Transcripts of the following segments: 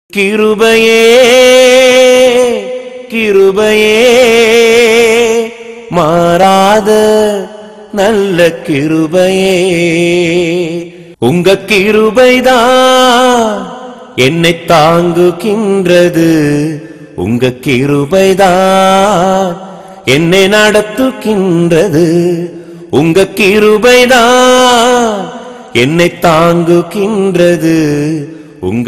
கிருபையே கிருபையே மாறாத நல்ல கிருபையே உங்க கிருபைதான் என்னை தாங்குகின்றது உங்க கிருபைதான் என்னை நடத்துகின்றது உங்க கிருபைதான் என்னை தாங்குகின்றது உங்க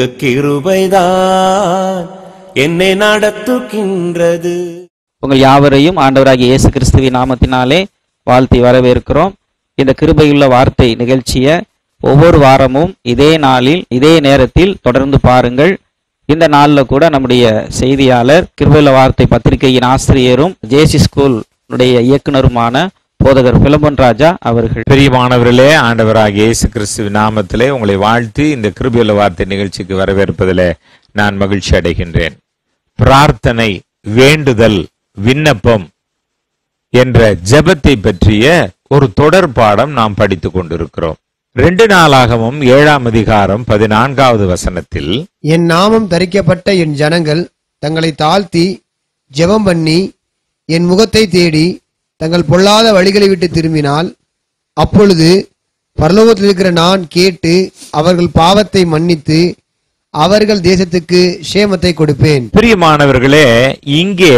கிருபைதான் என்னை நடத்துகின்றது உங்கள் யாவரையும் ஆண்டவராகிய இயேசு கிறிஸ்துவின் நாமத்தினாலே வாழ்த்தி வரவேற்கிறோம் இந்த கிருபையுள்ள வார்த்தை நிகழ்ச்சியை ஒவ்வொரு வாரமும் இதே நாளில் இதே நேரத்தில் தொடர்ந்து பாருங்கள் இந்த நாளில் கூட நம்முடைய செய்தியாளர் கிருபையுள்ள வார்த்தை பத்திரிகையின் ஆசிரியரும் ஜேசி ஸ்கூல் உடைய இயக்குனருமான போதகர் பிலம்பன் ராஜா அவர்கள் பிரியமானவர்களே ஆண்டவராகிய இயேசு கிறிஸ்துவின் நாமத்திலே உங்களை வாழ்த்தி இந்த கிருபியுள்ள வார்த்தை நிகழ்ச்சிக்கு வரவேற்பதிலே நான் மகிழ்ச்சி அடைகின்றேன் பிரார்த்தனை வேண்டுதல் விண்ணப்பம் என்ற ஜெபத்தை பற்றிய ஒரு தொடர் பாடம் நாம் படித்துக் கொண்டிருக்கிறோம் ரெண்டு நாளாகவும் ஏழாம் அதிகாரம் பதினான்காவது வசனத்தில் என் நாமம் தரிக்கப்பட்ட என் ஜனங்கள் தங்களை தாழ்த்தி ஜெபம் பண்ணி என் முகத்தை தேடி தங்கள் பொல்லாத வழிகளை விட்டு திரும்பினால் அப்பொழுது பரலோகத்தில் இருக்கிற நான் கேட்டு அவர்கள் பாவத்தை மன்னித்து அவர்கள் தேசத்துக்கு சேமத்தை கொடுப்பேன் பிரியமானவர்களே இங்கே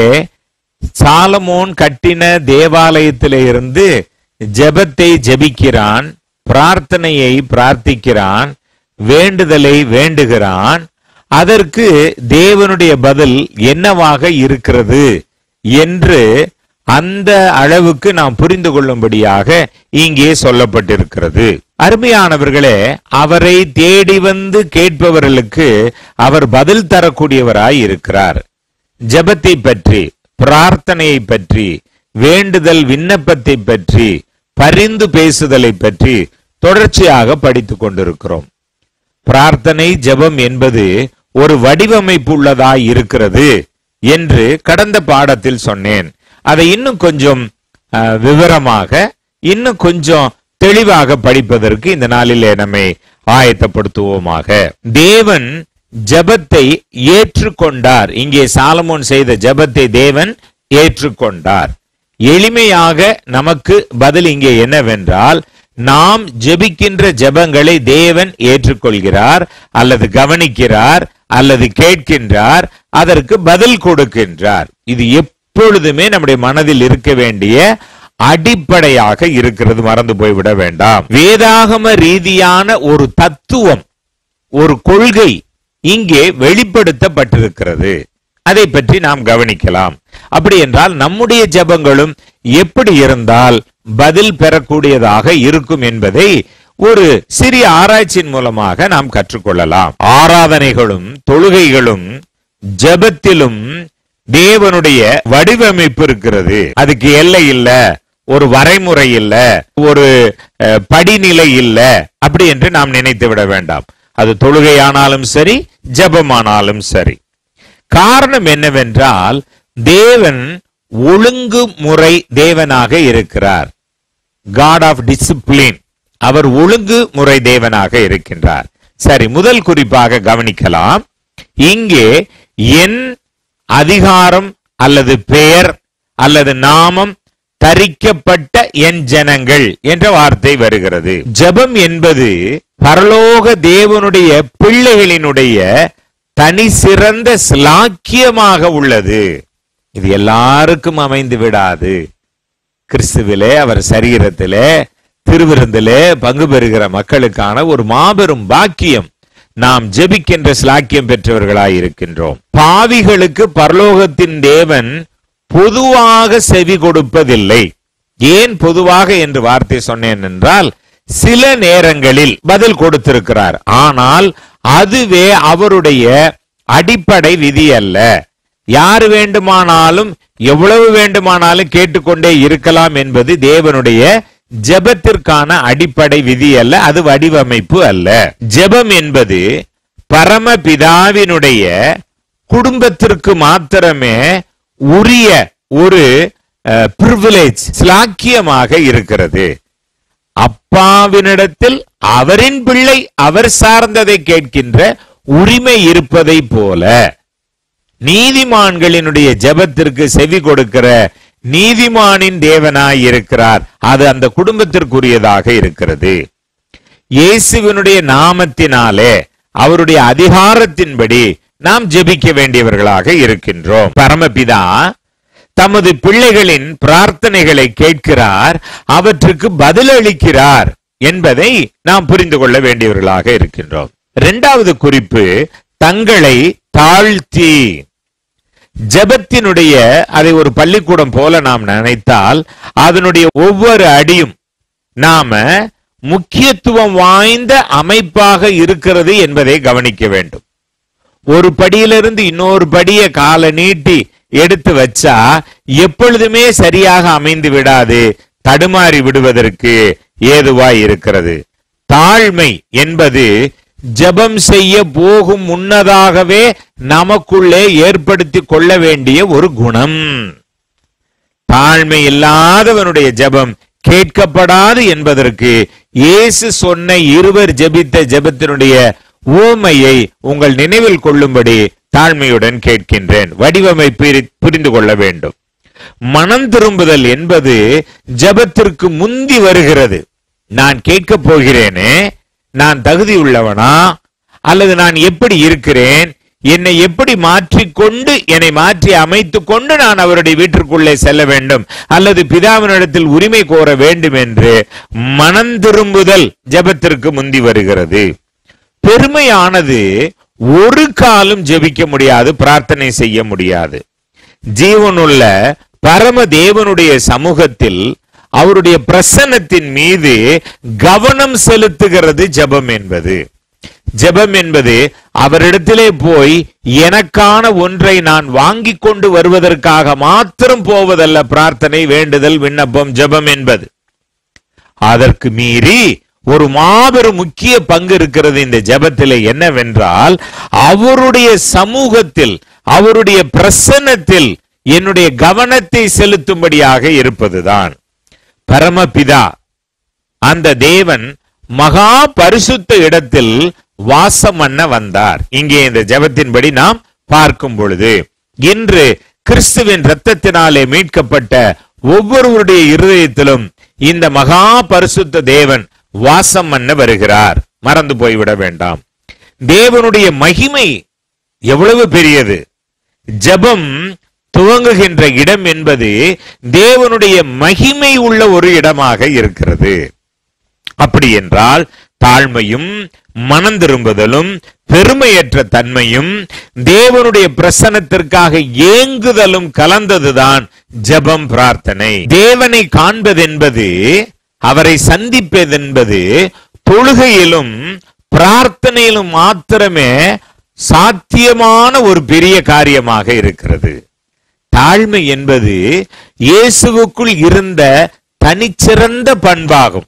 சாலமோன் கட்டின தேவாலயத்திலே இருந்து ஜெபத்தை ஜெபிக்கிறான் பிரார்த்தனையை பிரார்த்திக்கிறான் வேண்டுதலை வேண்டுகிறான் அதற்கு தேவனுடைய பதில் என்னவாக இருக்கிறது என்று அந்த அளவுக்கு நாம் புரிந்து கொள்ளும்படியாக இங்கே சொல்லப்பட்டிருக்கிறது அருமையானவர்களே அவரை தேடி வந்து கேட்பவர்களுக்கு அவர் பதில் தரக்கூடியவராய் இருக்கிறார் ஜெபத்தை பற்றி பிரார்த்தனையை பற்றி வேண்டுதல் விண்ணப்பத்தை பற்றி பரிந்து பேசுதலை பற்றி தொடர்ச்சியாக படித்துக் கொண்டிருக்கிறோம் பிரார்த்தனை ஜெபம் என்பது ஒரு வடிவமைப்பு உள்ளதாய் இருக்கிறது என்று கடந்த பாடத்தில் சொன்னேன் அதை இன்னும் கொஞ்சம் அஹ், விவரமாக இன்னும் கொஞ்சம் தெளிவாக படிப்பதற்கு இந்த நாளிலே நம்மை ஆயத்தப்படுத்துவோமாக தேவன் ஜெபத்தை ஏற்றுக்கொண்டார் இங்கே சாலமோன் செய்த ஜெபத்தை தேவன் ஏற்றுக்கொண்டார் எளிமையாக நமக்கு பதில் இங்கே என்னவென்றால் நாம் ஜெபிக்கின்ற ஜெபங்களை தேவன் ஏற்றுக்கொள்கிறார் அல்லது கவனிக்கிறார் அல்லது கேட்கின்றார் அதற்கு பதில் கொடுக்கின்றார் இது எப்பொழுதுமே நம்முடைய மனதில் இருக்க வேண்டிய அடிப்படையாக இருக்கிறது மறந்து போய்விட வேண்டாம் வேதாகம ரீதியான ஒரு தத்துவம் ஒரு கொள்கை இங்கே வெளிப்படுத்தப்பட்டிருக்கிறது அதை பற்றி நாம் கவனிக்கலாம் அப்படி என்றால் நம்முடைய ஜெபங்களும் எப்படி இருந்தால் பதில் பெறக்கூடியதாக இருக்கும் என்பதை ஒரு சிறிய ஆராய்ச்சியின் மூலமாக நாம் கற்றுக்கொள்ளலாம் ஆராதனைகளும் தொழுகைகளும் ஜெபத்திலும் தேவனுடைய வடிவமைப்பு இருக்கிறது அதுக்கு எல்லை இல்ல ஒரு வரைமுறை இல்ல ஒரு அஹ், படிநிலை இல்ல அப்படி என்று நாம் நினைத்து விட வேண்டாம் அது தொழுகையானாலும் சரி ஜெபமானாலும் சரி காரணம் என்னவென்றால் தேவன் ஒழுங்குமுறை தேவனாக இருக்கிறார் காட் ஆஃப் டிசிப்ளின் அவர் ஒழுங்குமுறை தேவனாக இருக்கின்றார் சரி முதல் குறிப்பாக கவனிக்கலாம் இங்கே என் அதிகாரம் அல்லது பெயர் அல்லது நாமம் தரிக்கப்பட்ட என் ஜனங்கள் என்ற வார்த்தை வருகிறது ஜெபம் என்பது பரலோக தேவனுடைய பிள்ளைகளினுடைய தனி சிறந்த ஸ்லாக்கியமாக உள்ளது இது எல்லாருக்கும் அமைந்து விடாது கிறிஸ்துவிலே அவர் சரீரத்திலே திருவிருந்திலே பங்கு பெறுகிற மக்களுக்கான ஒரு மாபெரும் பாக்கியம் நாம் ஜெபிக்கின்ற ஸ்லாக்கியம் பெற்றவர்களாய் இருக்கின்றோம் பாவிகளுக்கு பரலோகத்தின் தேவன் பொதுவாக செவி கொடுப்பதில்லை ஏன் பொதுவாக என்று வார்த்தை சொன்னேன் என்றால் சில நேரங்களில் பதில் கொடுத்திருக்கிறார் ஆனால் அதுவே அவருடைய அடிப்படை விதி அல்ல யார் வேண்டுமானாலும் எவ்வளவு வேண்டுமானாலும் கேட்டுக்கொண்டே இருக்கலாம் என்பது தேவனுடைய ஜெபத்திற்கான அடிப்படை விதி அல்ல அது வடிவமைப்பு அல்ல ஜெபம் என்பது பரமபிதாவினுடைய குடும்பத்திற்கு மாத்திரமே உரிய ஒரு பிரிவிலேஜ் ஸ்லாக்கியமாக இருக்கிறது அப்பாவினிடத்தில் அவரின் பிள்ளை அவர் சார்ந்ததை கேட்கின்ற உரிமை இருப்பதை போல நீதிமான்களினுடைய ஜெபத்திற்கு செவி கொடுக்கிற நீதிமானின் தேவனாய் இருக்கிறார் அது அந்த குடும்பத்திற்குரியதாக இருக்கிறது இயேசுவினுடைய நாமத்தினாலே அவருடைய அதிகாரத்தின்படி நாம் ஜெபிக்க வேண்டியவர்களாக இருக்கின்றோம் பரமபிதா தமது பிள்ளைகளின் பிரார்த்தனைகளை கேட்கிறார் அவற்றுக்கு பதிலளிக்கிறார் என்பதை நாம் புரிந்து கொள்ள வேண்டியவர்களாக இருக்கின்றோம் இரண்டாவது குறிப்பு தங்களை தாழ்த்தி ஜெபத்தினுடைய அதை ஒரு பள்ளிக்கூடம் போல நாம் நினைத்தால் அதனுடைய ஒவ்வொரு அடியும் நாம முக்கியத்துவம் வாய்ந்த அமைப்பாக இருக்கிறது என்பதை கவனிக்க வேண்டும் ஒரு படியிலிருந்து இன்னொரு படியை காலை நீட்டி எடுத்து வச்சா எப்பொழுதுமே சரியாக அமைந்து விடாது தடுமாறி விடுவதற்கு ஏதுவாய் இருக்கிறது தாழ்மை என்பது ஜெபம் செய்ய போகும் முன்னதாகவே நமக்குள்ளே ஏற்படுத்தி கொள்ள வேண்டிய ஒரு குணம் தாழ்மை இல்லாதவனுடைய ஜெபம் கேட்கப்படாது என்பதற்கு இயேசு சொன்ன இருவர் ஜெபித்த ஜெபத்தினுடைய ஊமையை உங்கள் நினைவில் கொள்ளும்படி தாழ்மையுடன் கேட்கின்றேன் வடிவமைப்பு புரிந்து கொள்ள வேண்டும் மனம் திரும்புதல் என்பது ஜெபத்திற்கு முந்தி வருகிறது நான் கேட்கப் போகிறேனே நான் தகுதி உள்ளவனா அல்லது நான் எப்படி இருக்கிறேன் என்னை எப்படி மாற்றிக்கொண்டு என்னை மாற்றி அமைத்துக் கொண்டு நான் அவருடைய வீட்டிற்குள்ளே செல்ல வேண்டும் அல்லது பிதாவினிடத்தில் உரிமை கோர வேண்டும் என்று மனம் திரும்புதல் ஜெபத்திற்கு முந்தி வருகிறது பெருமையானது ஒரு காலம் ஜெபிக்க முடியாது பிரார்த்தனை செய்ய முடியாது ஜீவனுள்ள பரம தேவனுடைய சமூகத்தில் அவருடைய பிரசன்னத்தின் மீது கவனம் செலுத்துகிறது ஜெபம் என்பது ஜெபம் என்பது அவரிடத்திலே போய் எனக்கான ஒன்றை நான் வாங்கி கொண்டு வருவதற்காக மாத்திரம் போவதல்ல பிரார்த்தனை வேண்டுதல் விண்ணப்பம் ஜெபம் என்பது அதற்கு மீறி ஒரு மாபெரும் முக்கிய பங்கு இருக்கிறது இந்த ஜெபத்திலே என்னவென்றால் அவருடைய சமூகத்தில் அவருடைய பிரசன்னத்தில் என்னுடைய கவனத்தை செலுத்தும்படியாக இருப்பதுதான் பரமபிதா அந்த தேவன் மகா பரிசுத்த இடத்தில் வாசம் பண்ண வந்தார் இங்கே இந்த ஜெபத்தின்படி நாம் பார்க்கும் பொழுது இன்று கிறிஸ்துவின் இரத்தத்தினாலே மீட்கப்பட்ட ஒவ்வொருவருடைய இருதயத்திலும் இந்த மகா பரிசுத்த தேவன் வாசம் பண்ண வருகிறார் மறந்து போய்விட வேண்டாம் தேவனுடைய மகிமை எவ்வளவு பெரியது ஜெபம் துவங்குகின்ற இடம் என்பது தேவனுடைய மகிமை உள்ள ஒரு இடமாக இருக்கிறது அப்படி என்றால் தாழ்மையும் மனம் திரும்புதலும் பெருமையற்ற தன்மையும் தேவனுடைய பிரசனத்திற்காக ஏங்குதலும் கலந்ததுதான் ஜெபம் பிரார்த்தனை தேவனை காண்பதென்பது அவரை சந்திப்பதென்பது தொழுகையிலும் பிரார்த்தனையிலும் மாத்திரமே சாத்தியமான ஒரு பெரிய காரியமாக இருக்கிறது தாழ்மை என்பது இயேசுவுக்குள் இருந்த தனிச்சிறந்த பண்பாகும்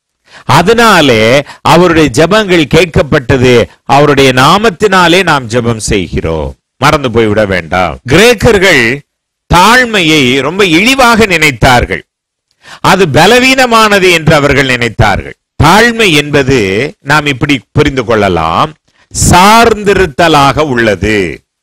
அதனாலே அவருடைய ஜெபங்கள் கேட்கப்பட்டது அவருடைய நாமத்தினாலே நாம் ஜெபம் செய்கிறோம் மறந்து போய்விட வேண்டாம் கிரேக்கர்கள் தாழ்மையை ரொம்ப இழிவாக நினைத்தார்கள் அது பலவீனமானது என்று அவர்கள் நினைத்தார்கள் தாழ்மை என்பது நாம் இப்படி புரிந்து கொள்ளலாம் சார்ந்திருத்தலாக உள்ளது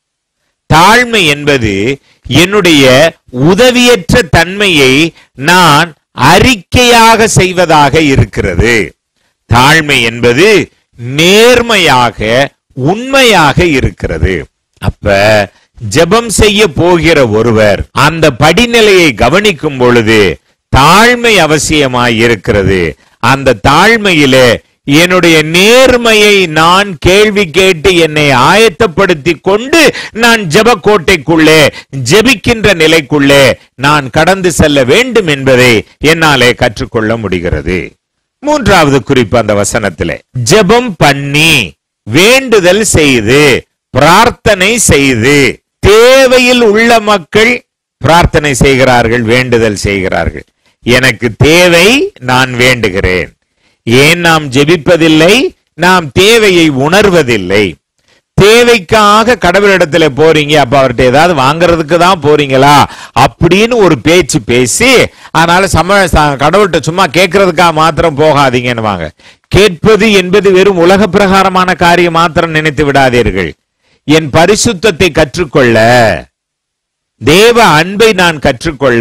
தாழ்மை என்பது என்னுடைய உதவியற்ற தன்மையை நான் அறிக்கையாக செய்வதாக இருக்கிறது தாழ்மை என்பது நேர்மையாக உண்மையாக இருக்கிறது அப்ப ஜெபம் செய்ய போகிற ஒருவர் அந்த படிநிலையை கவனிக்கும் பொழுது தாழ்மை அவசியமாய் இருக்கிறது அந்த தாழ்மையிலே என்னுடைய நேர்மையை நான் கேள்வி கேட்டு என்னை ஆயத்தப்படுத்தி கொண்டு நான் ஜெப கோட்டைக்குள்ளே ஜெபிக்கின்ற நிலைக்குள்ளே நான் கடந்து செல்ல வேண்டும் என்பதை என்னாலே கற்றுக்கொள்ள முடிகிறது மூன்றாவது குறிப்பு அந்த வசனத்திலே ஜெபம் பண்ணி வேண்டுதல் செய்து பிரார்த்தனை செய்து தேவையில் உள்ள மக்கள் பிரார்த்தனை செய்கிறார்கள் வேண்டுதல் செய்கிறார்கள் எனக்கு தேவை நான் வேண்டுகிறேன் ஏன் நாம் ஜெபிப்பதில்லை நாம் தேவையை உணர்வதில்லை தேவைக்காக கடவுளிடத்துல போறீங்க அப்ப அவர்கிட்ட ஏதாவது வாங்குறதுக்கு தான் போறீங்களா அப்படின்னு ஒரு பேச்சு பேசி அதனால சம ச- கடவுள்கிட்ட சும்மா கேட்கறதுக்காக மாத்திரம் போகாதீங்கன்னு வாங்க கேட்பது என்பது வெறும் உலக பிரகாரமான காரியம் மாத்திரம் நினைத்து விடாதீர்கள் என் பரிசுத்தத்தை கற்றுக்கொள்ள தேவ அன்பை நான் கற்றுக்கொள்ள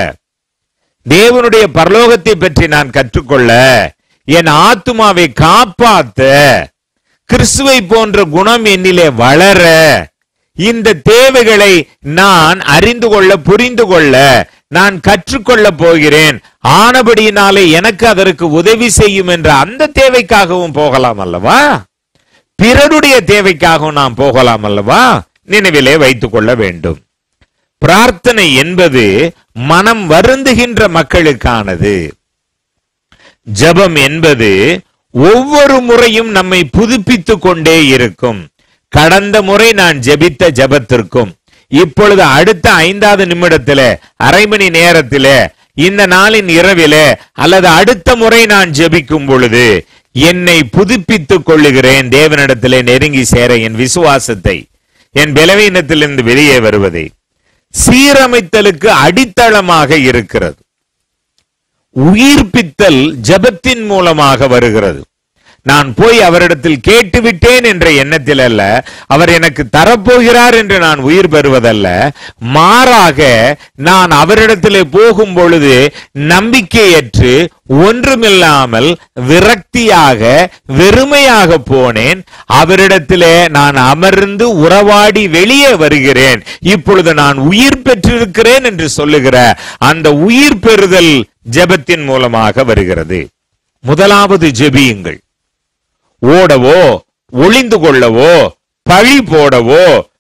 தேவனுடைய பரலோகத்தை பற்றி நான் கற்றுக்கொள்ள என் ஆத்துமாவை காப்பாத்த கிறிஸ்துவை போன்ற குணம் என்னிலே வளர இந்த தேவைகளை நான் அறிந்து கொள்ள புரிந்து கொள்ள நான் கற்றுக்கொள்ள போகிறேன் ஆனபடியினாலே எனக்கு அதற்கு உதவி செய்யும் என்ற அந்த தேவைக்காகவும் போகலாம் அல்லவா பிறருடைய தேவைக்காகவும் நாம் போகலாம் அல்லவா நினைவிலே வைத்துக் கொள்ள வேண்டும் பிரார்த்தனை என்பது மனம் வருந்துகின்ற மக்களுக்கானது ஜெபம் என்பது ஒவ்வொரு முறையும் நம்மை புதுப்பித்துக் கொண்டே இருக்கும் கடந்த முறை நான் ஜெபித்த ஜெபத்திற்கும் இப்பொழுது அடுத்த ஐந்தாவது நிமிடத்தில அரை மணி நேரத்தில இந்த நாளின் இரவில அல்லது அடுத்த முறை நான் ஜெபிக்கும் பொழுது என்னை புதுப்பித்துக் கொள்ளுகிறேன் தேவனிடத்திலே நெருங்கி சேர என் விசுவாசத்தை என் பலவீனத்திலிருந்து வெளியே வருவதை சீரமைத்தலுக்கு அடித்தளமாக இருக்கிறது உயிர்ப்பித்தல் ஜெபத்தின் மூலமாக வருகிறது நான் போய் அவரிடத்தில் கேட்டுவிட்டேன் என்ற எண்ணத்தில் அல்ல அவர் எனக்கு தரப்போகிறார் என்று நான் உயிர் பெறுவதல்ல மாறாக நான் அவரிடத்திலே போகும் பொழுது நம்பிக்கையற்று ஒன்றுமில்லாமல் விரக்தியாக வெறுமையாக போனேன் அவரிடத்திலே நான் அமர்ந்து உறவாடி வெளியே வருகிறேன் இப்பொழுது நான் உயிர் பெற்றிருக்கிறேன் என்று சொல்லுகிற அந்த உயிர் பெறுதல் ஜெபத்தின் மூலமாக வருகிறது முதலாவது ஜெபியுங்கள் ஓடவோ ஒளிந்து கொள்ளவோ பழி போடவோ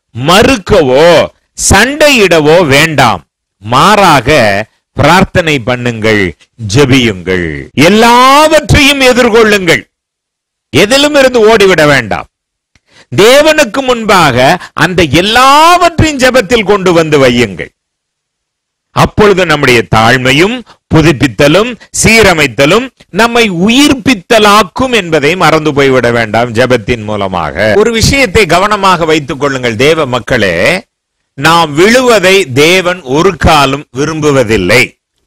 மறுக்கவோ சண்டையிடவோ வேண்டாம் மாறாக பிரார்த்தனை பண்ணுங்கள் ஜெபியுங்கள் எல்லாவற்றையும் எதிர்கொள்ளுங்கள் எதிலும் இருந்து ஓடிவிட வேண்டாம் தேவனுக்கு முன்பாக அந்த எல்லாவற்றையும் ஜெபத்தில் கொண்டு வந்து வையுங்கள் அப்பொழுது நம்முடைய தாழ்மையும் புதுப்பித்தலும் சீரமைத்தலும் நம்மை உயிர்ப்பித்தலாக்கும் என்பதை மறந்து போய்விட வேண்டாம் ஜெபத்தின் மூலமாக ஒரு விஷயத்தை கவனமாக வைத்துக் கொள்ளுங்கள் தேவ மக்களே நாம் விழுவதை தேவன் ஒரு காலம் விரும்புவதில்லை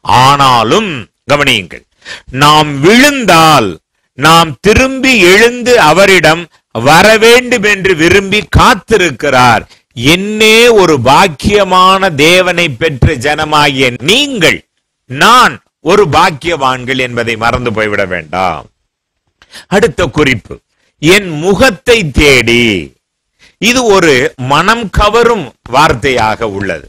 ஆனாலும் கவனியுங்கள் நாம் விழுந்தால் நாம் திரும்பி எழுந்து அவரிடம் வர வேண்டும் என்று விரும்பி காத்திருக்கிறார் என்னே ஒரு பாக்கியமான தேவனை பெற்ற ஜனமாகிய நீங்கள் நான் ஒரு பாக்கியவான்கள் என்பதை மறந்து போய்விட வேண்டாம் அடுத்த குறிப்பு என் முகத்தை தேடி இது ஒரு மனம் கவரும் வார்த்தையாக உள்ளது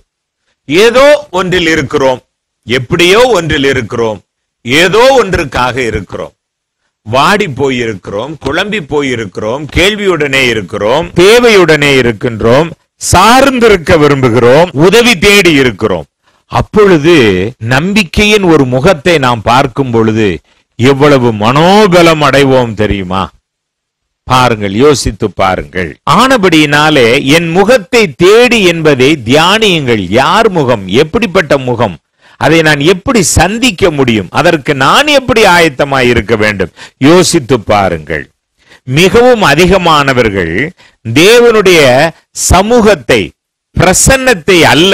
ஏதோ ஒன்றில் இருக்கிறோம் எப்படியோ ஒன்றில் இருக்கிறோம் ஏதோ ஒன்றுக்காக இருக்கிறோம் வாடி போயிருக்கிறோம் குழம்பி போயிருக்கிறோம் கேள்வியுடனே இருக்கிறோம் தேவையுடனே இருக்கின்றோம் சார்ந்திருக்க விரும்புகிறோம் உதவி தேடி இருக்கிறோம் அப்பொழுது நம்பிக்கையின் ஒரு முகத்தை நாம் பார்க்கும் பொழுது எவ்வளவு மனோபலம் அடைவோம் தெரியுமா பாருங்கள் யோசித்து பாருங்கள் ஆனபடியினாலே என் முகத்தை தேடி என்பதை தியானியுங்கள் யார் முகம் எப்படிப்பட்ட முகம் அதை நான் எப்படி சந்திக்க முடியும் அதற்கு நான் எப்படி ஆயத்தமாய் இருக்க வேண்டும் யோசித்து பாருங்கள் மிகவும் அதிகமானவர்கள் தேவனுடைய சமூகத்தை பிரசன்னத்தை அல்ல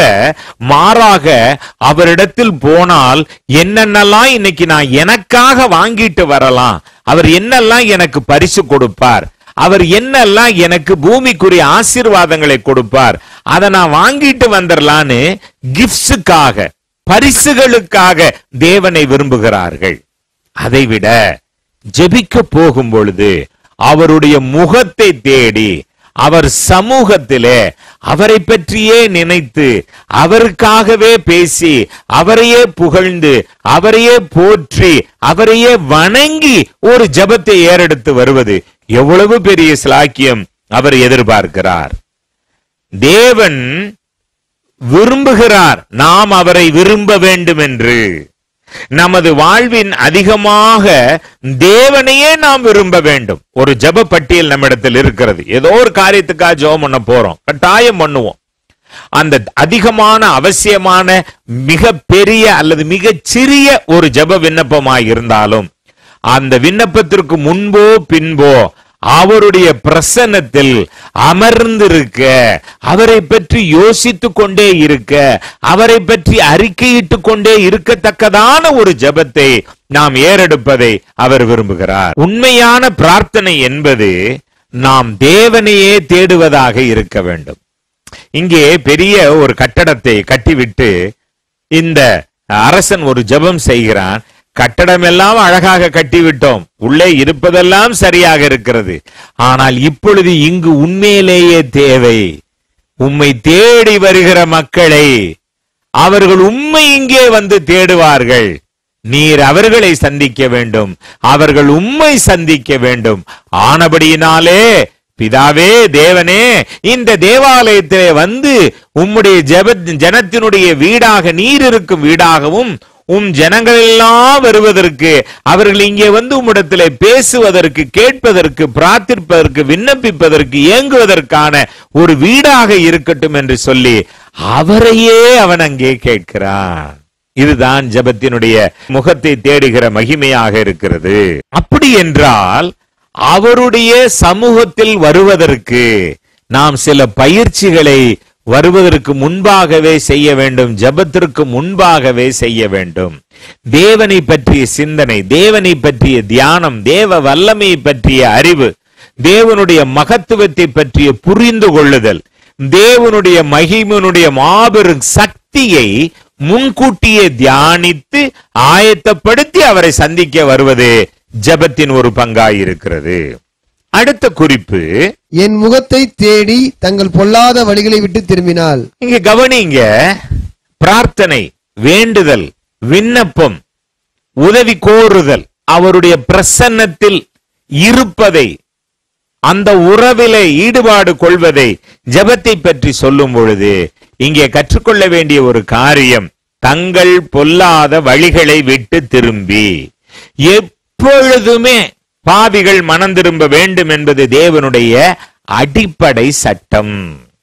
மாறாக அவரிடத்தில் போனால் என்னென்னலாம் இன்னைக்கு நான் எனக்காக வாங்கிட்டு வரலாம் அவர் என்னெல்லாம் எனக்கு பரிசு கொடுப்பார் அவர் என்னெல்லாம் எனக்கு பூமிக்குரிய ஆசீர்வாதங்களை கொடுப்பார் அதை நான் வாங்கிட்டு வந்துடலான்னு கிஃப்ட்ஸுக்காக பரிசுகளுக்காக தேவனை விரும்புகிறார்கள் அதைவிட ஜெபிக்க போகும் பொழுது அவருடைய முகத்தை தேடி அவர் சமூகத்திலே அவரை பற்றியே நினைத்து அவருக்காகவே பேசி அவரையே புகழ்ந்து அவரையே போற்றி அவரையே வணங்கி ஒரு ஜெபத்தை ஏறெடுத்து வருவது எவ்வளவு பெரிய சிலாக்கியம் அவர் எதிர்பார்க்கிறார் தேவன் விரும்புகிறார் நாம் அவரை விரும்ப வேண்டும் என்று நமது வாழ்வின் அதிகமாக தேவனையே நாம் விரும்ப வேண்டும் ஒரு ஜெப பட்டியல் நம்மிடத்தில் இருக்கிறது ஏதோ ஒரு காரியத்துக்காக ஜெபம் பண்ண போறோம் கட்டாயம் பண்ணுவோம் அந்த அதிகமான அவசியமான மிக பெரிய அல்லது மிக சிறிய ஒரு ஜெப விண்ணப்பமாய் இருந்தாலும் அந்த விண்ணப்பத்திற்கு முன்போ பின்போ அவருடைய பிரசன்னத்தில் அமர்ந்திருக்க அவரை பற்றி யோசித்துக் கொண்டே இருக்க அவரை பற்றி அறிக்கையிட்டுக் கொண்டே இருக்கத்தக்கதான ஒரு ஜெபத்தை நாம் ஏறெடுப்பதை அவர் விரும்புகிறார் உண்மையான பிரார்த்தனை என்பது நாம் தேவனையே தேடுவதாக இருக்க வேண்டும் இங்கே பெரிய ஒரு கட்டடத்தை கட்டிவிட்டு இந்த அரசன் ஒரு ஜெபம் செய்கிறான் கட்டடம் எல்லாம் அழகாக கட்டிவிட்டோம் உள்ளே இருப்பதெல்லாம் சரியாக இருக்கிறது ஆனால் இப்பொழுது இங்கு உண்மையிலேயே தேவை உம்மை தேடி வருகிற மக்களை அவர்கள் உண்மை இங்கே வந்து தேடுவார்கள் நீர் அவர்களை சந்திக்க வேண்டும் அவர்கள் உம்மை சந்திக்க வேண்டும் ஆனபடியினாலே பிதாவே தேவனே இந்த தேவாலயத்திலே வந்து உம்முடைய ஜெப ஜனத்தினுடைய வீடாக நீர் இருக்கும் வீடாகவும் உம் ஜனங்கள் எல்லாம் வருவதற்கு அவர்கள் இங்கே வந்து உம்மிடத்திலே பேசுவதற்கு கேட்பதற்கு பிரார்த்திப்பதற்கு விண்ணப்பிப்பதற்கு ஏங்குவதற்கான ஒரு வீடாக இருக்கட்டும் என்று சொல்லி அவரையே அவன் அங்கே கேட்கிறான் இதுதான் ஜெபத்தினுடைய முகத்தை தேடுகிற மகிமையாக இருக்கிறது அப்படி என்றால் அவருடைய சமூகத்தில் வருவதற்கு நாம் சில பயிற்சிகளை வருவதற்கு முன்பாகவே செய்ய வேண்டும் ஜெபத்திற்கு முன்பாகவே செய்ய வேண்டும் தேவனை பற்றிய சிந்தனை தேவனை பற்றிய தியானம் தேவ வல்லமையை பற்றிய அறிவு தேவனுடைய மகத்துவத்தை பற்றிய புரிந்து கொள்ளுதல் தேவனுடைய மகிமனுடைய மாபெரும் சக்தியை முன்கூட்டியே தியானித்து ஆயத்தப்படுத்தி அவரை சந்திக்க வருவது ஜெபத்தின் ஒரு பங்காயிருக்கிறது அடுத்த குறிப்பு என் முகத்தை தேடி தங்கள் பொல்லாத வழிகளை விட்டு திரும்பினால் இங்க கவனிங்க பிரார்த்தனை வேண்டுதல் விண்ணப்பம் உதவி கோருதல் அவருடைய பிரசன்னத்தில் இருப்பதை அந்த உறவிலே ஈடுபாடு கொள்வதை ஜெபத்தை பற்றி சொல்லும் பொழுது இங்கே கற்றுக்கொள்ள வேண்டிய ஒரு காரியம் தங்கள் பொல்லாத வழிகளை விட்டு திரும்பி எப்பொழுதுமே பாவிகள் மனம் திரும்ப வேண்டும் என்பது தேவனுடைய அடிப்படை சட்டம்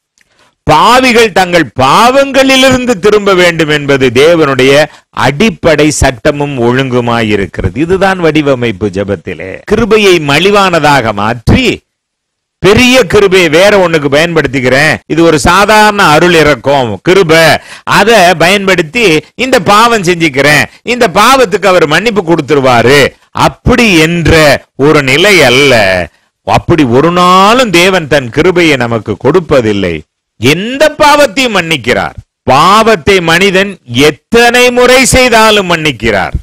பாவிகள் தங்கள் பாவங்களிலிருந்து திரும்ப வேண்டும் என்பது தேவனுடைய அடிப்படை சட்டமும் ஒழுங்குமாயிருக்கிறது இதுதான் வடிவமைப்பு ஜெபத்திலே கிருபையை மலிவானதாக மாற்றி பெரிய கிருபையை வேற ஒண்ணுக்கு பயன்படுத்திக்கிறேன் இது ஒரு சாதாரண அருள் இறக்கம் கிருப அத பயன்படுத்தி இந்த பாவம் செஞ்சுக்கிறேன் இந்த பாவத்துக்கு அவர் மன்னிப்பு கொடுத்துருவாரு அப்படி என்ற ஒரு நிலை அல்ல அப்படி ஒரு நாளும் தேவன் தன் கிருபையை நமக்கு கொடுப்பதில்லை எந்த பாவத்தையும் மன்னிக்கிறார் பாவத்தை மனிதன் எத்தனை முறை செய்தாலும் மன்னிக்கிறார்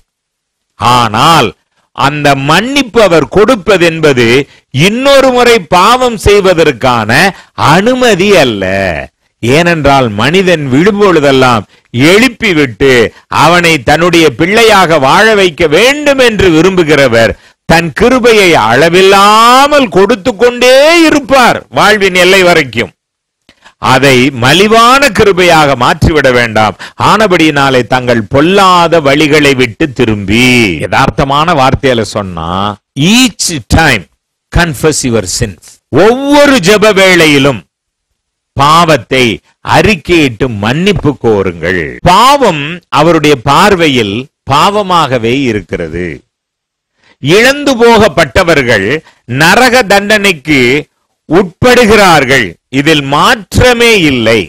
ஆனால் அந்த மன்னிப்பு அவர் கொடுப்பது என்பது இன்னொரு முறை பாவம் செய்வதற்கான அனுமதி அல்ல ஏனென்றால் மனிதன் விழும்பொழுதெல்லாம் எழுப்பிவிட்டு அவனை தன்னுடைய பிள்ளையாக வாழ வைக்க வேண்டும் என்று விரும்புகிறவர் தன் கிருபையை அளவில்லாமல் கொடுத்து கொண்டே இருப்பார் வாழ்வின் எல்லை வரைக்கும் அதை மலிவான கிருபையாக மாற்றிவிட வேண்டாம் ஆனபடியினாலே தங்கள் பொல்லாத வழிகளை விட்டு திரும்பி யதார்த்தமான வார்த்தையில சொன்னா each time confess your sins ஒவ்வொரு ஜெப வேளையிலும் பாவத்தை அறிக்கையிட்டு மன்னிப்பு கோருங்கள் பாவம் அவருடைய பார்வையில் பாவமாகவே இருக்கிறது இழந்து போகப்பட்டவர்கள் நரக தண்டனைக்கு உட்படுகிறார்கள் இதில் மாற்றமே இல்லை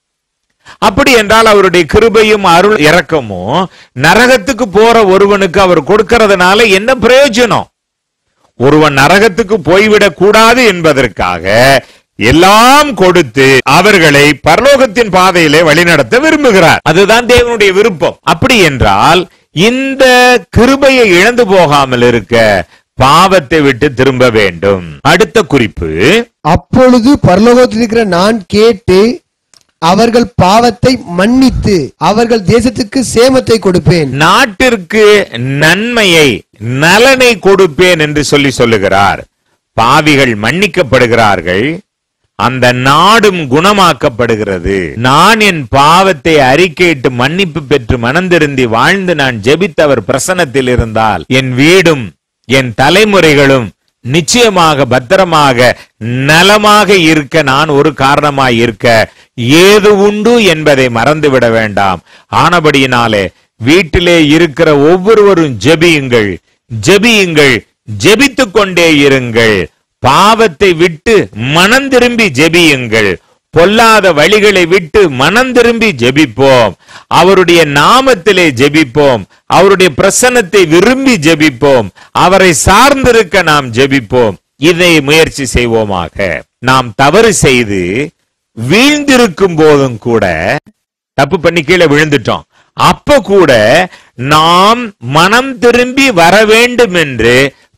அப்படி என்றால் அவருடைய கிருபையும் அருள் இரக்கமும் நரகத்துக்கு போற ஒருவனுக்கு அவர் கொடுக்கறதுனால என்ன பிரயோஜனம் ஒருவன் நரகத்துக்கு போய்விடக் கூடாது என்பதற்காக எல்லாம் கொடுத்து அவர்களை பரலோகத்தின் பாதையிலே வழிநடத்த விரும்புகிறார் அதுதான் தேவனுடைய விருப்பம் அப்படி என்றால் இந்த கிருபையை இழந்து போகாமல் இருக்க பாவத்தை விட்டு திரும்ப வேண்டும் அடுத்த குறிப்பு அப்பொழுது பரலோகத்தில் இருக்கிற நான் கேட்டு அவர்கள் பாவத்தை மன்னித்து அவர்கள் தேசத்துக்கு சேமத்தை கொடுப்பேன் நாட்டிற்கு நன்மையை நலனை கொடுப்பேன் என்று சொல்லி சொல்லுகிறார் பாவிகள் மன்னிக்கப்படுகிறார்கள் அந்த நாடும் குணமாக்கப்படுகிறது நான் என் பாவத்தை அறிக்கையிட்டு மன்னிப்பு பெற்று மனந்திருந்தி வாழ்ந்து நான் ஜெபித்து அவர் பிரசன்னத்தில் இருந்தால் என் வீடும் என் தலைமுறைகளும் நிச்சயமாக பத்திரமாக நலமாக இருக்க நான் ஒரு காரணமாய் இருக்க ஏது உண்டு என்பதை மறந்துவிட வேண்டாம் ஆனபடியினாலே வீட்டிலே இருக்கிற ஒவ்வொருவரும் ஜெபியுங்கள் ஜெபியுங்கள் ஜெபித்துக் கொண்டே இருங்கள் பாவத்தை விட்டு மனம் திரும்பி ஜெபியுங்கள் பொல்லாத வழிகளை விட்டு மனம் திரும்பி ஜெபிப்போம் அவருடைய நாமத்திலே ஜெபிப்போம் அவருடைய பிரசன்னத்தை விரும்பி ஜெபிப்போம் அவரை சார்ந்திருக்க நாம் ஜெபிப்போம் இதை முயற்சி செய்வோமாக நாம் தவறு செய்து வீழ்ந்திருக்கும் போதும் கூட தப்பு பண்ணி கீழே விழுந்துட்டோம் அப்ப கூட நாம் மனம் திரும்பி வர வேண்டும் என்று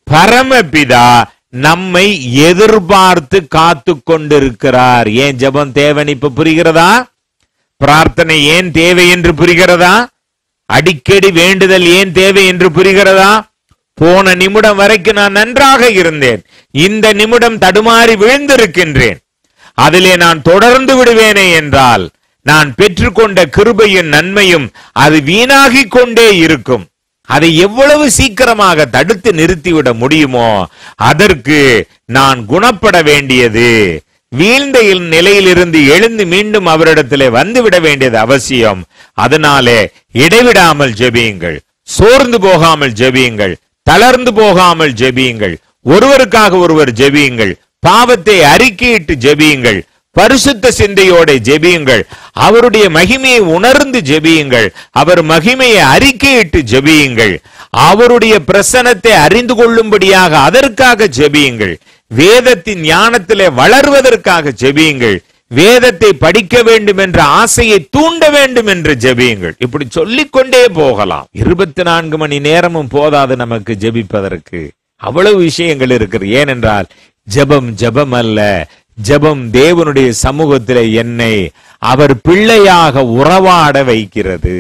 பரமபிதா நம்மை எதிர்பார்த்து காத்து கொண்டிருக்கிறார் ஏன் ஜெபம் தேவன் இப்ப புரிகிறதா பிரார்த்தனை ஏன் தேவை என்று புரிகிறதா அடிக்கடி வேண்டுதல் ஏன் தேவை என்று புரிகிறதா போன நிமிடம் வரைக்கும் நான் நன்றாக இருந்தேன் இந்த நிமிடம் தடுமாறி விழுந்திருக்கின்றேன் அதிலே நான் தொடர்ந்து விடுவேனே என்றால் நான் பெற்றுக்கொண்ட கிருபையும் நன்மையும் அது வீணாகிக் கொண்டே இருக்கும் அதை எவ்வளவு சீக்கிரமாக தடுத்து நிறுத்திவிட முடியுமோ அதற்கு நான் குணப்பட வேண்டியது வீழ்ந்த இல் நிலையிலிருந்து எழுந்து மீண்டும் அவரிடத்திலே வந்துவிட வேண்டியது அவசியம் அதனாலே இடைவிடாமல் ஜெபியுங்கள் சோர்ந்து போகாமல் ஜெபியுங்கள் தளர்ந்து போகாமல் ஜெபியுங்கள் ஒருவருக்காக ஒருவர் ஜெபியுங்கள் பாவத்தை அறிக்கையிட்டு ஜெபியுங்கள் பரிசுத்த சிந்தையோட ஜெபியுங்கள் அவருடைய மகிமையை உணர்ந்து ஜெபியுங்கள் அவர் மகிமையை அறிக்கையிட்டு ஜெபியுங்கள் அவருடைய பிரசனத்தை அறிந்து கொள்ளும்படியாக அதற்காக ஜெபியுங்கள் வேதத்தின் ஞானத்திலே வளர்வதற்காக ஜெபியுங்கள் வேதத்தை படிக்க வேண்டும் என்ற ஆசையை தூண்ட வேண்டும் என்று ஜெபியுங்கள் இப்படி சொல்லிக்கொண்டே போகலாம் இருபத்தி நான்கு மணி நேரமும் போதாது நமக்கு ஜெபிப்பதற்கு அவ்வளவு விஷயங்கள் இருக்கிறது ஏனென்றால் ஜெபம் ஜெபம் அல்ல ஜெபம் தேவனுடைய சமூகத்திலே என்னை அவர் பிள்ளையாக உறவாட வைக்கிறது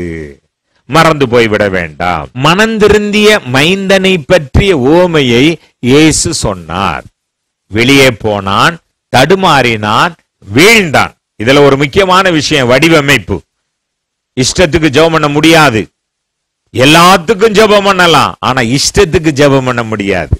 மறந்து போய்விட வேண்டாம் மனந்திருந்திய மைந்தனை பற்றிய ஓமையை இயேசு சொன்னார் வெளியே போனான் தடுமாறினான் வீழ்ந்தான் இதுல ஒரு முக்கியமான விஷயம் வடிவமைப்பு இஷ்டத்துக்கு ஜெபம் பண்ண முடியாது எல்லாத்துக்கும் ஜெபம் பண்ணலாம் ஆனா இஷ்டத்துக்கு ஜெபம் பண்ண முடியாது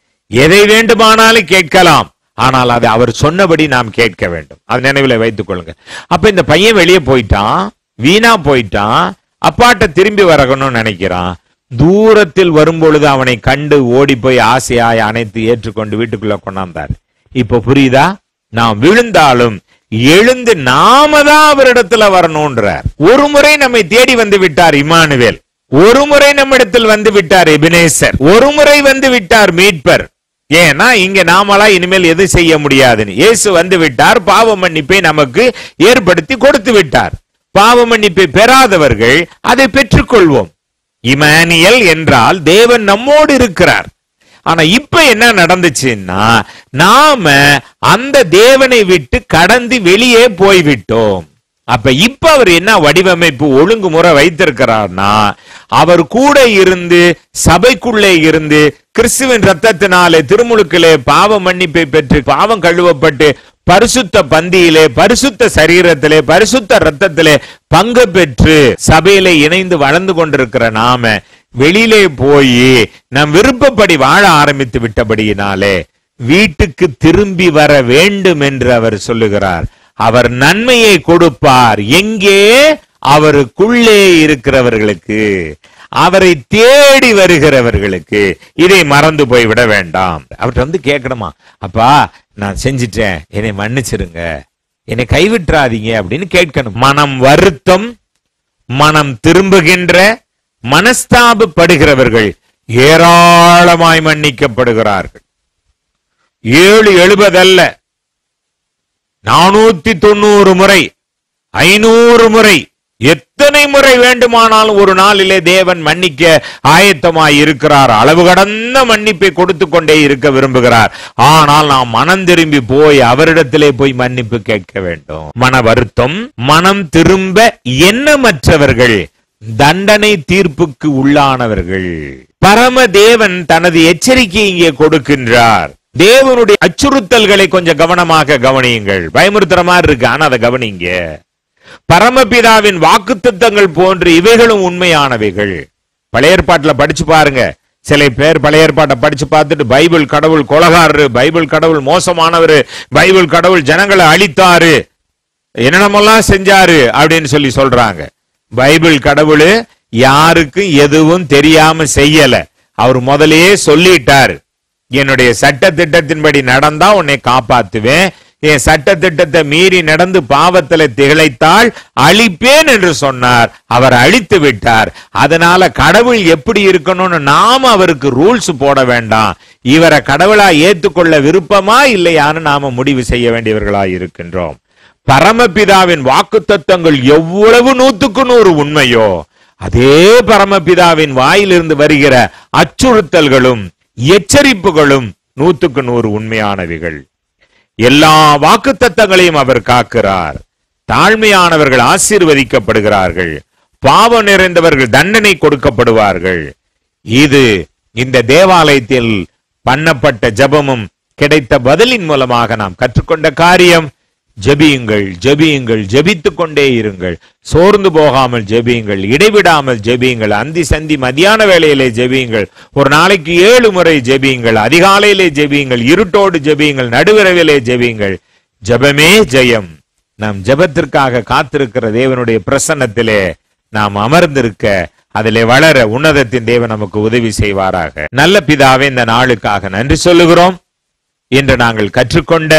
எதை வேண்டுமானாலும் கேட்கலாம் ஆனால் அது அவர் சொன்னபடி நாம் கேட்க வேண்டும் அது நினைவில் வைத்துக் கொள்ளுங்க அப்ப இந்த பையன் வெளியே போயிட்டான் வீணா போயிட்டான் அப்பாட்ட திரும்பி வரணும்னு நினைக்கிறான் தூரத்தில் வரும்பொழுது அவனை கண்டு ஓடி போய் ஆசையாய் அனைத்து ஏற்றுக்கொண்டு வீட்டுக்குள்ள கொண்டாந்தார் இப்ப புரியுதா நாம் விழுந்தாலும் எழுந்து நாம தான் அவரிடத்துல வரணும்ன்றார் ஒரு முறை நம்மை தேடி வந்து விட்டார் இமானுவேல் ஒரு முறை நம்மிடத்தில் வந்து விட்டார் எபினேசர் ஒரு முறை வந்து விட்டார் மீட்பர் ஏன்னா இங்க நாமளா இனிமேல் எது செய்ய முடியாதுன்னு இயேசு வந்து விட்டார் பாவ மன்னிப்பை நமக்கு ஏற்படுத்தி கொடுத்து விட்டார் பாவ மன்னிப்பை பெறாதவர்கள் அதை பெற்றுக்கொள்வோம் இமானியல் என்றால் தேவன் நம்மோடு இருக்கிறார் ஆனா இப்ப என்ன நடந்துச்சுன்னா நாம அந்த தேவனை விட்டு கடந்து வெளியே போய்விட்டோம் அப்ப இப்ப அவர் என்ன வடிவமைப்பு ஒழுங்குமுறை வைத்திருக்கிறார்னா அவர் கூட இருந்து சபைக்குள்ளே இருந்து கிறிஸ்துவின் ரத்தத்தினாலே திருமுழுக்கிலே பாவ மன்னிப்பை பெற்று பாவம் கழுவப்பட்டு பரிசுத்த பந்தியிலே பரிசுத்த சரீரத்திலே பரிசுத்த ரத்தத்திலே பங்கு பெற்று சபையிலே இணைந்து வளர்ந்து கொண்டிருக்கிற நாம வெளியிலே போய் நம் விருப்பப்படி வாழ ஆரம்பித்து விட்டபடியினாலே வீட்டுக்கு திரும்பி வர வேண்டும் என்று அவர் சொல்லுகிறார் அவர் நன்மையை கொடுப்பார் எங்கே அவருக்குள்ளே இருக்கிறவர்களுக்கு அவரை தேடி வருகிறவர்களுக்கு இதை மறந்து போய் விட வேண்டாம் அவர்கிட்ட வந்து கேட்கணுமா அப்பா நான் செஞ்சிட்டேன் என்னை மன்னிச்சிருங்க என்னை கைவிட்டுறாதீங்க அப்படின்னு கேட்கணும் மனம் வருத்தம் மனம் திரும்புகின்ற மனஸ்தாபப்படுகிறவர்கள் ஏராளமாய் மன்னிக்கப்படுகிறார்கள் ஏழு எழுபதல்ல நானூத்தி தொண்ணூறு முறை ஐநூறு முறை எத்தனை முறை வேண்டுமானாலும் ஒரு நாளிலே தேவன் மன்னிக்க ஆயத்தமாய் இருக்கிறார் அளவு கடந்த மன்னிப்பை கொடுத்து கொண்டே இருக்க விரும்புகிறார் ஆனால் நாம் மனம் திரும்பி போய் அவரிடத்திலே போய் மன்னிப்பு கேட்க வேண்டும் மன வருத்தம் மனம் திரும்ப எண்ணமற்றவர்கள் தண்டனை தீர்ப்புக்கு உள்ளானவர்கள் பரம தேவன் தனது எச்சரிக்கை இங்கே கொடுக்கின்றார் தேவனுடைய அச்சுறுத்தல்களை கொஞ்சம் கவனமாக கவனியுங்கள் பயமுறுத்துற மாதிரி இருக்கு ஆனா அதை கவனிங்க பரமபிதாவின் வாக்குத்தத்தங்கள் போன்று இவைகளும் உண்மையானவைகள் பழைய ஏற்பாட்டுல படிச்சு பாருங்க சில பேர் பழைய ஏற்பாட்டை படிச்சு பார்த்துட்டு பைபிள் கடவுள் கொலகாரரு பைபிள் கடவுள் மோசமானவரு பைபிள் கடவுள் ஜனங்களை அழித்தாரு என்னென்னமெல்லாம் செஞ்சாரு அப்படின்னு சொல்லி சொல்றாங்க பைபிள் கடவுள் யாருக்கும் எதுவும் தெரியாம செய்யல அவர் முதல்லயே சொல்லிட்டாரு என்னுடைய சட்ட திட்டத்தின்படி நடந்தா உன்னை காப்பாத்துவேன் என் சட்ட திட்டத்தை மீறி நடந்து பாவத்துல திளைத்தால் அழிப்பேன் என்று சொன்னார் அவர் அழித்து விட்டார் அதனால கடவுள் எப்படி இருக்கணும்னு நாம அவருக்கு ரூல்ஸ் போட வேண்டாம் இவரை கடவுளா ஏத்துக்கொள்ள விருப்பமா இல்லையான்னு நாம முடிவு செய்ய வேண்டியவர்களா இருக்கின்றோம் பரமபிதாவின் வாக்குத்தத்தங்கள் எவ்வளவு நூத்துக்கு நூறு உண்மையோ அதே பரமபிதாவின் வாயிலிருந்து வருகிற அச்சுறுத்தல்களும் எச்சரிப்புகளும் நூத்துக்கு நூறு உண்மையானவைகள் எல்லா வாக்குத்தத்தங்களையும் அவர் காக்கிறார் தாழ்மையானவர்கள் ஆசீர்வதிக்கப்படுகிறார்கள் பாவம் நிறைந்தவர்கள் தண்டனை கொடுக்கப்படுவார்கள் இது இந்த தேவாலயத்தில் பண்ணப்பட்ட ஜெபமும் கிடைத்த பதிலின் மூலமாக நாம் கற்றுக்கொண்ட காரியம் ஜெபியுங்கள் ஜெபியுங்கள் ஜெபித்துக் கொண்டே இருங்கள் சோர்ந்து போகாமல் ஜெபியுங்கள் இடைவிடாமல் ஜெபியுங்கள் அந்தி சந்தி மதியான வேளையிலே ஜெபியுங்கள் ஒரு நாளைக்கு ஏழு முறை ஜெபியுங்கள் அதிகாலையிலே ஜெபியுங்கள் இருட்டோடு ஜெபியுங்கள் நடுவிரவிலே ஜெபியுங்கள் ஜெபமே ஜெயம் நாம் ஜெபத்திற்காக காத்திருக்கிற தேவனுடைய பிரசன்னத்திலே நாம் அமர்ந்திருக்க அதிலே வளர உன்னதத்தின் தேவன் நமக்கு உதவி செய்வாராக நல்ல பிதாவே இந்த நாளுக்காக நன்றி சொல்லுகிறோம் இன்று நாங்கள் கற்றுக்கொண்ட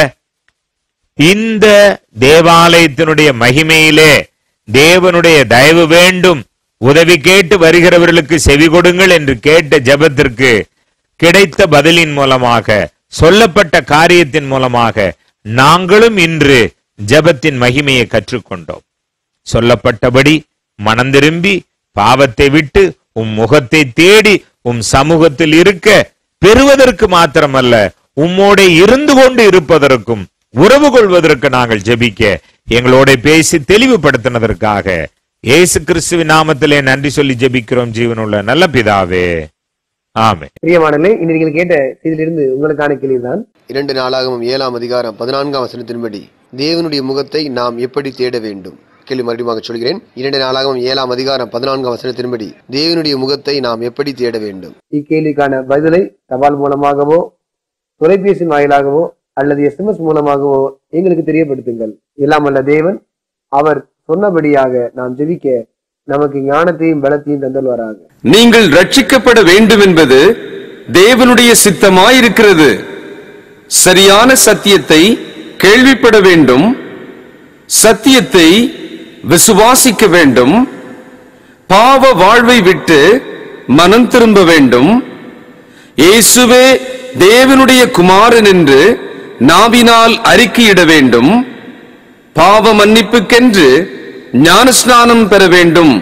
இந்த தேவாலயத்தினுடைய மகிமையிலே தேவனுடைய தயவு வேண்டும் உதவி கேட்டு வருகிறவர்களுக்கு செவி கொடுங்கள் என்று கேட்ட ஜெபத்திற்கு கிடைத்த பதிலின் மூலமாக சொல்லப்பட்ட காரியத்தின் மூலமாக நாங்களும் இன்று ஜெபத்தின் மகிமையை கற்றுக்கொண்டோம் சொல்லப்பட்டபடி மனம் திரும்பி பாவத்தை விட்டு உம் முகத்தை தேடி உம் சமூகத்தில் இருக்க பெறுவதற்கு மாத்திரமல்ல உம்மோட இருந்து கொண்டு இருப்பதற்கும் உறவு கொள்வதற்கு நாங்கள் ஜெபிக்க எங்களோட பேசி தெளிவுபடுத்தினதற்காக இயேசு கிறிஸ்துவின் நாமத்திலே நன்றி சொல்லி ஜெபிக்கிறோம் ஜீவனுள்ள நல்ல பிதாவே ஆமே பிரியமானே இன்று நீங்கள் கேட்ட செய்தியிலிருந்து உங்களுக்கான கேள்விதான் இரண்டு நாளாகவும் ஏழாம் அதிகாரம் பதினான்காம் வசனத்தின்படி தேவனுடைய முகத்தை நாம் எப்படி தேட வேண்டும் கேள்வி மறுபடியும் சொல்கிறேன் இரண்டு நாளாகவும் ஏழாம் அதிகாரம் பதினான்காம் வசனத்தின்படி தேவனுடைய முகத்தை நாம் எப்படி தேட வேண்டும் இக்கேள்விக்கான பதிலை தபால் மூலமாகவோ தொலைபேசி வாயிலாகவோ அல்லது எஸ்எம்எஸ் மூலமாகவோ எங்களுக்கு தெரியப்படுத்துங்கள் எல்லாம் அல்ல தேவன் அவர் சொன்னபடியாக நாம் ஜெபிக்க நமக்கு ஞானத்தையும் பலத்தையும் தந்தல்வாராக நீங்கள் ரட்சிக்கப்பட வேண்டும் என்பது தேவனுடைய சித்தமாயிருக்கிறது சரியான சத்தியத்தை கேள்விப்பட வேண்டும் சத்தியத்தை விசுவாசிக்க வேண்டும் பாவ வாழ்வை விட்டு மனம் திரும்ப வேண்டும் இயேசுவே தேவனுடைய குமாரன் என்று நாவினால் அறிக்கையிட வேண்டும் பாவ மன்னிப்புக்கென்று ஞானஸ்நானம் பெற வேண்டும்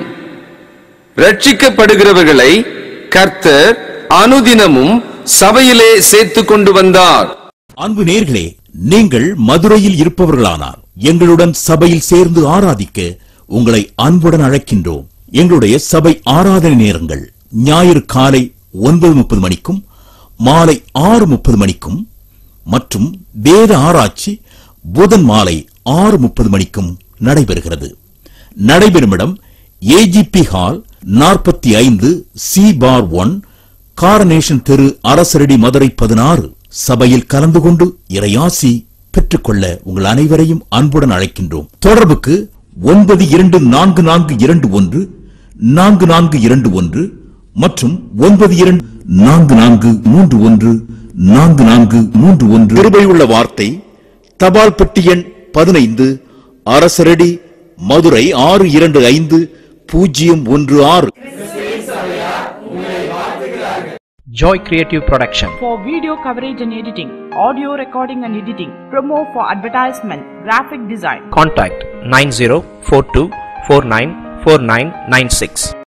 ரட்சிக்கப்படுகிறவர்களை கர்த்தர் அனுதினமும் சபையிலே சேர்த்துக் கொண்டு வந்தார் அன்பு நேர்களே நீங்கள் மதுரையில் இருப்பவர்களானார் எங்களுடன் சபையில் சேர்ந்து ஆராதிக்க உங்களை அன்புடன் அழைக்கின்றோம் எங்களுடைய சபை ஆராதனை நேரங்கள் ஞாயிறு காலை ஒன்பது முப்பது மணிக்கும் மாலை ஆறு முப்பது மணிக்கும் மற்றும் வேத ஆராய்ச்சி புதன் மாலை ஆறு முப்பது மணிக்கும் நடைபெறுகிறது நடைபெறும் இடம் ஏஜிபி ஹால் நாற்பத்தி ஐந்து சி பார் ஒன் காரனேஷன் தெரு அரசரடி மதுரை பதினாறு சபையில் கலந்து கொண்டு இறையாசி பெற்றுக்கொள்ள உங்கள் அனைவரையும் அன்புடன் அழைக்கின்றோம் தொடர்புக்கு ஒன்பது இரண்டு நான்கு நான்கு இரண்டு ஒன்று நான்கு நான்கு இரண்டு ஒன்று மற்றும் ஒன்பது இரண்டு நான்கு நான்கு மூன்று ஒன்று நான்கு நான்கு மூன்று ஒன்று கிருபையுள்ள வார்த்தை தபால் பெட்டி எண் பதினைந்து அரசரடி மதுரை ஆறு இரண்டு ஐந்து பூஜ்ஜியம் ஒன்று ஆறு Joy Creative Production. for video coverage and editing, audio recording and editing, promo for advertisement, graphic design. Contact 9042494996.